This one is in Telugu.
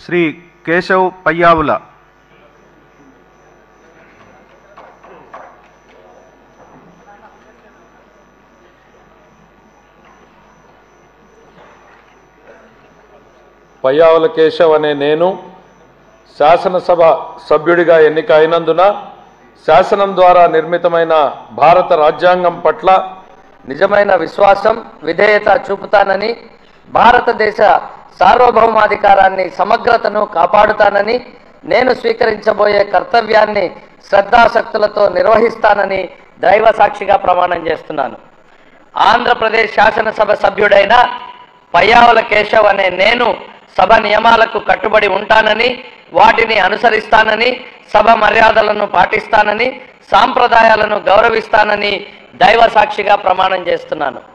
శ్రీ కేశవ్ పయ్యావుల పయ్యావుల కేశవ్ అనే నేను శాసనసభ సభ్యుడిగా ఎన్నిక అయినందున శాసనం ద్వారా నిర్మితమైన భారత రాజ్యాంగం పట్ల నిజమైన విశ్వాసం విధేయత చూపుతానని భారతదేశ సార్వభౌమాధికారాన్ని సమగ్రతను కాపాడుతానని నేను స్వీకరించబోయే కర్తవ్యాన్ని శ్రద్ధాశక్తులతో నిర్వహిస్తానని దైవ సాక్షిగా ప్రమాణం చేస్తున్నాను ఆంధ్రప్రదేశ్ శాసనసభ సభ్యుడైన పయ్యావుల కేశవ్ అనే నేను సభ నియమాలకు కట్టుబడి ఉంటానని వాటిని అనుసరిస్తానని సభ మర్యాదలను పాటిస్తానని సాంప్రదాయాలను గౌరవిస్తానని దైవ సాక్షిగా ప్రమాణం చేస్తున్నాను